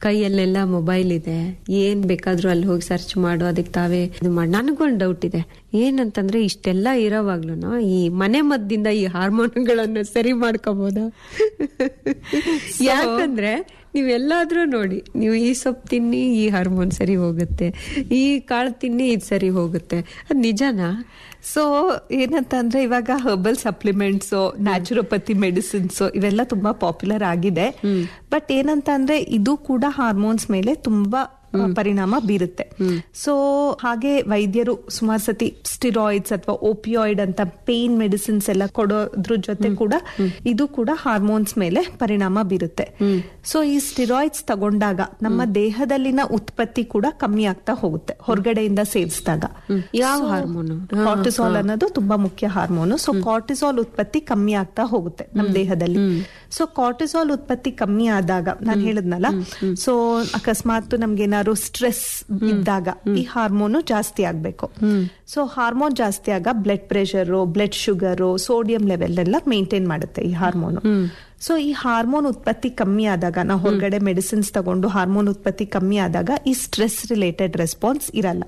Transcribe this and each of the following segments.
ಕೈಯಲ್ಲೆಲ್ಲ mobile ಇದೆ ಏನ್ ಬೇಕಾದ್ರೂ ಅಲ್ಲಿ ಹೋಗಿ ಸರ್ಚ್ ಮಾಡು ಅದಕ್ಕೆ ತಾವೇ ಇದು ಮಾಡಿ ನನಗೊಂದು ಡೌಟ್ ಇದೆ ಏನಂತಂದ್ರೆ ಇಷ್ಟೆಲ್ಲ ಇರೋವಾಗ್ಲೂ ಈ ಮನೆ ಮದ್ದಿಂದ ಈ ಹಾರ್ಮೋನ್ಗಳನ್ನು ಸರಿ ಮಾಡ್ಕೋಬಹುದಾ ಯಾಕಂದ್ರೆ ನೀವೆಲ್ಲಾದ್ರೂ ನೋಡಿ ನೀವು ಈ ಸೊಪ್ಪು ತಿನ್ನಿ ಈ ಹಾರ್ಮೋನ್ ಸರಿ ಹೋಗುತ್ತೆ ಈ ಕಾಳು ತಿನ್ನಿ ಇದು ಸರಿ ಹೋಗುತ್ತೆ ಅದ್ ನಿಜನಾ ಸೊ ಏನಂತ ಅಂದ್ರೆ ಇವಾಗ ಹರ್ಬಲ್ ಸಪ್ಲಿಮೆಂಟ್ಸ್ ನ್ಯಾಚುರೋಪತಿ ಮೆಡಿಸಿನ್ಸ್ ಇವೆಲ್ಲ ತುಂಬಾ ಪಾಪ್ಯುಲರ್ ಆಗಿದೆ ಬಟ್ ಏನಂತ ಅಂದ್ರೆ ಇದು ಕೂಡ ಹಾರ್ಮೋನ್ಸ್ ಮೇಲೆ ತುಂಬಾ ಆ, ಪರಿಣಾಮ ಬೀರುತ್ತೆ ಸೊ ಹಾಗೆ ವೈದ್ಯರು ಸುಮಾರು ಸತಿ ಸ್ಟಿರಾಯ್ಡ್ಸ್ ಅಥವಾ ಓಪಿಯಾಯ್ಡ್ ಅಂತ ಪೇನ್ ಮೆಡಿಸಿನ್ಸ್ ಎಲ್ಲ ಕೊಡೋದ್ರ ಜೊತೆ ಕೂಡ ಇದು ಕೂಡ ಹಾರ್ಮೋನ್ಸ್ ಮೇಲೆ ಪರಿಣಾಮ ಬೀರುತ್ತೆ ಸೊ ಈ ಸ್ಟಿರಾಯ್ಡ್ಸ್ ತಗೊಂಡಾಗ ನಮ್ಮ ದೇಹದಲ್ಲಿನ ಉತ್ಪತ್ತಿ ಕೂಡ ಕಮ್ಮಿ ಆಗ್ತಾ ಹೋಗುತ್ತೆ ಹೊರಗಡೆಯಿಂದ ಸೇವಿಸಿದಾಗ ಯಾವ ಹಾರ್ಮೋನು ಕಾರ್ಟಿಸಾಲ್ ಅನ್ನೋದು ತುಂಬಾ ಮುಖ್ಯ ಹಾರ್ಮೋನು ಸೊ ಕಾರ್ಟಿಸಾಲ್ ಉತ್ಪತ್ತಿ ಕಮ್ಮಿ ಆಗ್ತಾ ಹೋಗುತ್ತೆ ನಮ್ಮ ದೇಹದಲ್ಲಿ ಸೊ ಕಾರ್ಟಿಸಾಲ್ ಉತ್ಪತ್ತಿ ಕಮ್ಮಿ ಆದಾಗ ನಾನು ಹೇಳಿದ್ನಲ್ಲ ಸೊ ಅಕಸ್ಮಾತ್ ನಮ್ಗೆ ಏನಾದ್ರು ಸ್ಟ್ರೆಸ್ ಇದ್ದಾಗ ಈ ಹಾರ್ಮೋನು ಜಾಸ್ತಿ ಆಗ್ಬೇಕು ಸೊ ಹಾರ್ಮೋನ್ ಜಾಸ್ತಿ ಆಗ blood pressure blood sugar sodium level ಎಲ್ಲ ಮೇಂಟೈನ್ ಮಾಡುತ್ತೆ ಈ ಹಾರ್ಮೋನು ಸೊ ಈ ಹಾರ್ಮೋನ್ ಉತ್ಪತ್ತಿ ಕಮ್ಮಿ ಆದಾಗ ನಾವು ಹೊರಗಡೆ ಮೆಡಿಸಿನ್ಸ್ ತಗೊಂಡು ಹಾರ್ಮೋನ್ ಉತ್ಪತ್ತಿ ಕಮ್ಮಿ ಆದಾಗ ಈ ಸ್ಟ್ರೆಸ್ ರಿಲೇಟೆಡ್ ರೆಸ್ಪಾನ್ಸ್ ಇರಲ್ಲ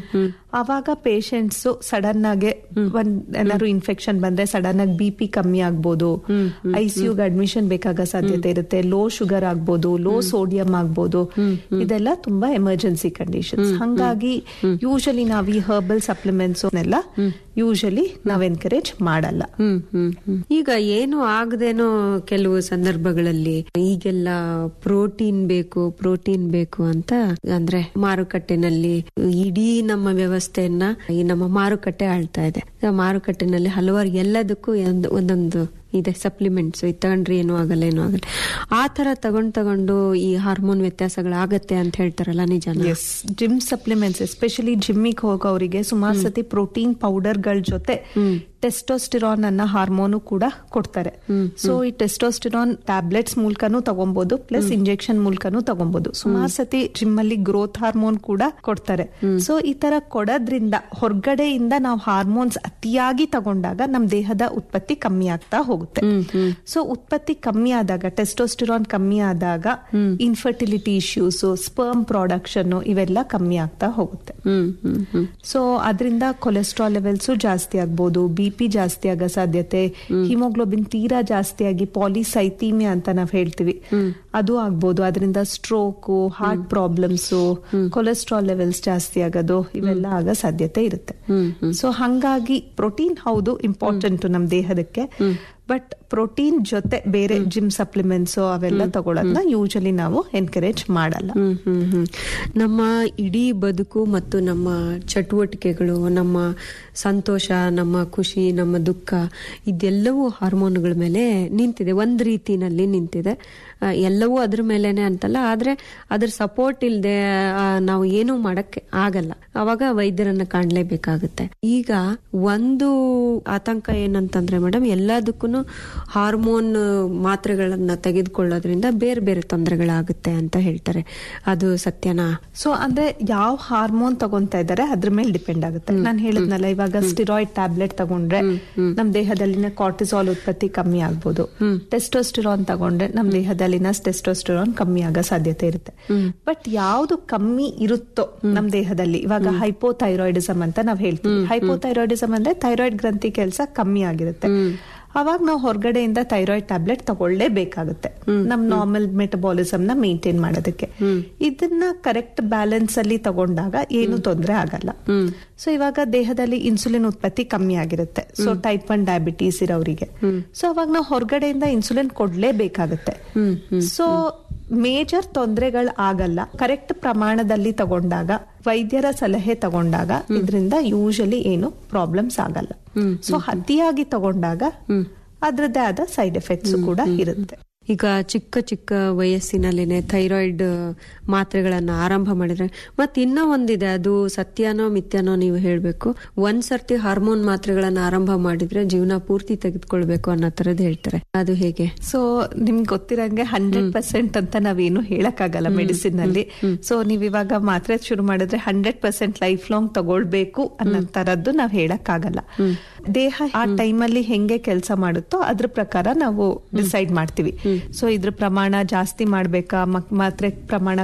ಅವಾಗ ಪೇಷಂಟ್ಸ್ ಸಡನ್ ಆಗಿ ಒಂದ್ ಏನಾದ್ರು ಇನ್ಫೆಕ್ಷನ್ ಬಂದ್ರೆ ಸಡನ್ ಆಗಿ ಬಿ ಪಿ ಕಮ್ಮಿ ಆಗ್ಬೋದು ಐಸಿಯುಗೆ ಅಡ್ಮಿಷನ್ ಬೇಕಾಗೋ ಸಾಧ್ಯತೆ ಇರುತ್ತೆ ಲೋ ಶುಗರ್ ಆಗ್ಬೋದು ಲೋ ಸೋಡಿಯಂ ಆಗ್ಬೋದು ಇದೆಲ್ಲ ತುಂಬಾ ಎಮರ್ಜೆನ್ಸಿ ಕಂಡೀಷನ್ಸ್ ಹಂಗಾಗಿ ಯೂಶಲಿ ನಾವ್ ಈ ಹರ್ಬಲ್ ಸಪ್ಲಿಮೆಂಟ್ಸ್ ನೆಲ್ಲ ಯೂಶಲಿ ನಾವ್ ಎನ್ಕರೇಜ್ ಮಾಡಲ್ಲ ಹ್ಮ್ ಹ್ಮ್ ಹ್ಮ್. ಈಗ ಏನು ಆಗದೇನೋ ಕೆಲವು ಸಂದರ್ಭಗಳಲ್ಲಿ ಈಗೆಲ್ಲ ಪ್ರೋಟೀನ್ ಬೇಕು ಪ್ರೋಟೀನ್ ಬೇಕು ಅಂತ ಅಂದ್ರೆ ಮಾರುಕಟ್ಟೆನಲ್ಲಿ ಇಡೀ ನಮ್ಮ ವ್ಯವಸ್ಥೆಯನ್ನ ಈ ನಮ್ಮ ಮಾರುಕಟ್ಟೆ ಆಳ್ತಾ ಇದೆ ಆ ಮಾರುಕಟ್ಟೆನಲ್ಲಿ ಹಲವಾರು ಎಲ್ಲದಕ್ಕೂ ಒಂದ್- ಒಂದೊಂದು ಇದೆ ಸಪ್ಲಿಮೆಂಟ್ಸ್ ಇದು ತಗೊಂಡ್ರೆ ಏನೂ ಆಗಲ್ಲ ಏನೂ ಆಗಲ್ಲ ಆ ತರ ತಗೊಂಡ್ ತಗೊಂಡು ಈ ಹಾರ್ಮೋನ್ ವ್ಯತ್ಯಾಸಗಳಾಗತ್ತೆ ಅಂತ ಹೇಳ್ತಾರಲ್ಲ ನಿಜಾನ ಎಸ್ ಜಿಮ್ ಸಪ್ಲಿಮೆಂಟ್ಸ್ ಎಸ್ಪೆಷಲಿ ಜಿಮ್ಮಿಗೆ ಹೋಗೋರಿಗೆ ಸುಮಾರು ಸತಿ ಪ್ರೋಟೀನ್ ಪೌಡರ್ಗಳ ಜೊತೆ ಟೆಸ್ಟೋಸ್ಟಿರಾನ್ ಅನ್ನ ಹಾರ್ಮೋನು ಕೂಡ ಕೊಡ್ತಾರೆ ಸೊ ಈ ಟೆಸ್ಟೋಸ್ಟಿರಾನ್ ಟ್ಯಾಬ್ಲೆಟ್ಸ್ ಮೂಲಕನೂ ತಗೊಬಹುದು ಪ್ಲಸ್ ಇಂಜೆಕ್ಷನ್ ಮೂಲಕನೂ ತಗೊಬಹುದು ಸುಮಾರು ಸತಿ ಜಿಮ್ ಅಲ್ಲಿ ಗ್ರೋತ್ ಹಾರ್ಮೋನ್ ಕೂಡ ಕೊಡ್ತಾರೆ ಸೊ ಈ ತರ ಕೊಡೋದ್ರಿಂದ ಹೊರಗಡೆಯಿಂದ ನಾವು ಹಾರ್ಮೋನ್ಸ್ ಅತಿಯಾಗಿ ತಗೊಂಡಾಗ ನಮ್ ದೇಹದ ಉತ್ಪತ್ತಿ ಕಮ್ಮಿ ಆಗ್ತಾ ಹೋಗುತ್ತೆ ಸೊ ಉತ್ಪತ್ತಿ ಕಮ್ಮಿ ಆದಾಗ ಟೆಸ್ಟೋಸ್ಟಿರಾನ್ ಕಮ್ಮಿ ಆದಾಗ ಇನ್ಫರ್ಟಿಲಿಟಿ ಇಶ್ಯೂಸ್ ಸ್ಪರ್ಮ್ ಪ್ರಾಡಕ್ಷನ್ ಇವೆಲ್ಲ ಕಮ್ಮಿ ಆಗ್ತಾ ಹೋಗುತ್ತೆ ಹ್ಮ್ ಹ್ಮ್ ಹ್ಮ್ ಸೊ ಅದರಿಂದ ಕೊಲೆಸ್ಟ್ರಾಲ್ ಲೆವೆಲ್ಸ್ ಜಾಸ್ತಿ ಆಗ್ಬೋದು ಬಿ ಪಿ ಜಾಸ್ತಿ ಆಗೋ ಸಾಧ್ಯತೆ ಹಿಮೋಗ್ಲೋಬಿನ್ ತೀರಾ ಜಾಸ್ತಿ ಆಗಿ ಪಾಲಿಸೈತೀಮಿಯಾ ಅಂತ ನಾವ್ ಹೇಳ್ತೀವಿ ಅದು ಆಗ್ಬೋದು ಅದರಿಂದ stroke heart problems cholesterol levels ಜಾಸ್ತಿ ಆಗೋದು ಇವೆಲ್ಲ ಆಗೋ ಸಾಧ್ಯತೆ ಇರುತ್ತೆ ಸೊ ಹಂಗಾಗಿ ಪ್ರೋಟೀನ್ ಹೌದು ಇಂಪಾರ್ಟೆಂಟ್ ನಮ್ ದೇಹದಕ್ಕೆ ಬಟ್ ಪ್ರೋಟೀನ್ ಜೊತೆ ಬೇರೆ ಜಿಮ್ ಸಪ್ಲಿಮೆಂಟ್ಸ್ ಅವೆಲ್ಲ ತಗೊಳೋದನ್ನ ಯೂಶಲಿ ನಾವು ಎನ್ಕರೇಜ್ ಮಾಡಲ್ಲ ಹ್ಮ್ ಹ್ಮ್ ಹ್ಮ್ ನಮ್ಮ ಇಡೀ ಬದುಕು ಮತ್ತು ನಮ್ಮ ಚಟುವಟಿಕೆಗಳು ನಮ್ಮ ಸಂತೋಷ ನಮ್ಮ ಖುಷಿ ನಮ್ಮ ದುಃಖ ಇದೆಲ್ಲವೂ ಹಾರ್ಮೋನ್ಗಳ ಮೇಲೆ ನಿಂತಿದೆ ಒಂದ್ ರೀತಿನಲ್ಲಿ ನಿಂತಿದೆ ಆ, ಎಲ್ಲವೂ ಅದ್ರ ಮೇಲೇನೆ ಅಂತಲ್ಲ ಆದ್ರೆ ಅದ್ರ ಸಪೋರ್ಟ್ ಇಲ್ದೆ ಆ, ನಾವು ಏನೂ ಮಾಡಕ್ಕೆ ಆಗಲ್ಲ ಅವಾಗ ವೈದ್ಯರನ್ನ ಕಾಣ್ಲೇಬೇಕಾಗುತ್ತೆ ಈಗ ಒಂದು ಆತಂಕ ಏನಂತಂದ್ರೆ ಮೇಡಮ್ ಎಲ್ಲದಕ್ಕೂ ಹಾರ್ಮೋನ್ ಮಾತ್ರೆಗಳನ್ನ ತೆಗೆದುಕೊಳ್ಳೋದ್ರಿಂದ ಬೇರೆ ಬೇರೆ ತೊಂದರೆಗಳಾಗುತ್ತೆ ಅಂತ ಹೇಳ್ತಾರೆ ಅದು ಸತ್ಯನಾ ಸೊ ಅಂದ್ರೆ ಯಾವ ಹಾರ್ಮೋನ್ ತಗೊಂತಾ ಇದ್ದಾರೆ ಅದ್ರ ಮೇಲೆ ಡಿಪೆಂಡ್ ಆಗುತ್ತೆ ನಾನು ಹೇಳಿದ್ನಲ್ಲ ಇವಾಗ ಸ್ಟಿರಾಯ್ಡ್ ಟ್ಯಾಬ್ಲೆಟ್ ತಗೊಂಡ್ರೆ ನಮ್ ದೇಹದಲ್ಲಿನ ಕಾರ್ಟಿಸಾಲ್ ಉತ್ಪತ್ತಿ ಕಮ್ಮಿ ಆಗ್ಬೋದು ಟೆಸ್ಟೋಸ್ಟಿರಾನ್ ತಗೊಂಡ್ರೆ ನಮ್ ದೇಹದಲ್ಲಿನ ಟೆಸ್ಟೋಸ್ಟಿರಾನ್ ಕಮ್ಮಿ ಆಗೋ ಸಾಧ್ಯತೆ ಇರುತ್ತೆ ಬಟ್ ಯಾವ್ದು ಕಮ್ಮಿ ಇರುತ್ತೋ ನಮ್ ದೇಹದಲ್ಲಿ ಇವಾಗ ಹೈಪೋಥೈರಾಯ್ಡಿಸಮ್ ಅಂತ ನಾವ್ ಹೇಳ್ತೀವಿ ಹೈಪೋಥೈರಾಯ್ಡಿಸಮ್ ಅಂದ್ರೆ ಥೈರಾಯ್ಡ್ ಗ್ರಂಥಿ ಕೆಲಸ ಕಮ್ಮಿ ಆಗಿರುತ್ತೆ ಅವಾಗ ನಾವು ಹೊರಗಡೆಯಿಂದ ಥೈರಾಯ್ಡ್ ಟ್ಯಾಬ್ಲೆಟ್ ತಗೊಳ್ಳೇಬೇಕಾಗುತ್ತೆ ನಮ್ ನಾರ್ಮಲ್ ಮೆಟಬಾಲಿಸಮ್ ನ ಮೇಂಟೈನ್ ಮಾಡೋದಕ್ಕೆ ಇದನ್ನ ಕರೆಕ್ಟ್ ಬ್ಯಾಲೆನ್ಸ್ ಅಲ್ಲಿ ತಗೊಂಡಾಗ ಏನು ತೊಂದರೆ ಆಗಲ್ಲ ಸೊ ಇವಾಗ ದೇಹದಲ್ಲಿ ಇನ್ಸುಲಿನ್ ಉತ್ಪತ್ತಿ ಕಮ್ಮಿ ಆಗಿರುತ್ತೆ ಸೊ ಟೈಪ್ ಒನ್ ಡಯಾಬಿಟೀಸ್ ಇರೋರಿಗೆ ಸೊ ಅವಾಗ ನಾವು ಹೊರಗಡೆಯಿಂದ ಇನ್ಸುಲಿನ್ ಕೊಡ್ಲೇಬೇಕಾಗುತ್ತೆ ಸೊ ಮೇಜರ್ ತೊಂದರೆಗಳು ಆಗಲ್ಲ ಕರೆಕ್ಟ್ ಪ್ರಮಾಣದಲ್ಲಿ ತಗೊಂಡಾಗ ವೈದ್ಯರ ಸಲಹೆ ತಗೊಂಡಾಗ ಇದರಿಂದ ಯೂಶಲಿ ಏನು ಪ್ರಾಬ್ಲಮ್ಸ್ ಆಗಲ್ಲ ಸೊ ಅತಿಯಾಗಿ ತಗೊಂಡಾಗ ಅದ್ರದ್ದೇ ಆದ ಸೈಡ್ ಎಫೆಕ್ಟ್ಸ್ ಕೂಡ ಇರುತ್ತೆ ಈಗ ಚಿಕ್ಕ ಚಿಕ್ಕ ವಯಸ್ಸಿನಲ್ಲೇನೆ ಥೈರಾಯ್ಡ್ ಮಾತ್ರೆಗಳನ್ನ ಆರಂಭ ಮಾಡಿದ್ರೆ ಮತ್ ಇನ್ನೂ ಒಂದಿದೆ ಅದು ಸತ್ಯನೋ ಮಿಥ್ಯನೋ ನೀವು ಹೇಳ್ಬೇಕು ಒಂದ್ ಸರ್ತಿ ಹಾರ್ಮೋನ್ ಮಾತ್ರೆಗಳನ್ನ ಆರಂಭ ಮಾಡಿದ್ರೆ ಜೀವನ ಪೂರ್ತಿ ತೆಗೆದುಕೊಳ್ಬೇಕು ಅನ್ನೋ ತರದ್ ಹೇಳ್ತಾರೆ ಅದು ಹೇಗೆ ಸೊ ನಿಮ್ಗೆ ಗೊತ್ತಿರಂಗೆ ಹಂಡ್ರೆಡ್ ಪರ್ಸೆಂಟ್ ಅಂತ ನಾವೇನು ಹೇಳಕ್ಕಾಗಲ್ಲ ಮೆಡಿಸಿನ್ ಅಲ್ಲಿ ಸೊ ನೀವ್ ಇವಾಗ ಮಾತ್ರೆ ಶುರು ಮಾಡಿದ್ರೆ ಹಂಡ್ರೆಡ್ ಪರ್ಸೆಂಟ್ ಲೈಫ್ ಲಾಂಗ್ ತಗೊಳ್ಬೇಕು ಅನ್ನೋ ತರದ್ದು ನಾವ್ ಹೇಳಕ್ಕಾಗಲ್ಲ ದೇಹ ಆ ಟೈಮಲ್ಲಿ ಹೆಂಗೆ ಕೆಲಸ ಮಾಡುತ್ತೋ ಅದ್ರ ಪ್ರಕಾರ ನಾವು ಡಿಸೈಡ್ ಮಾಡ್ತೀವಿ ಸೊ ಇದ್ರ ಪ್ರಮಾಣ ಜಾಸ್ತಿ ಮಾಡ್ಬೇಕಾ ಮಕ್- ಮಾತ್ರೆ ಪ್ರಮಾಣ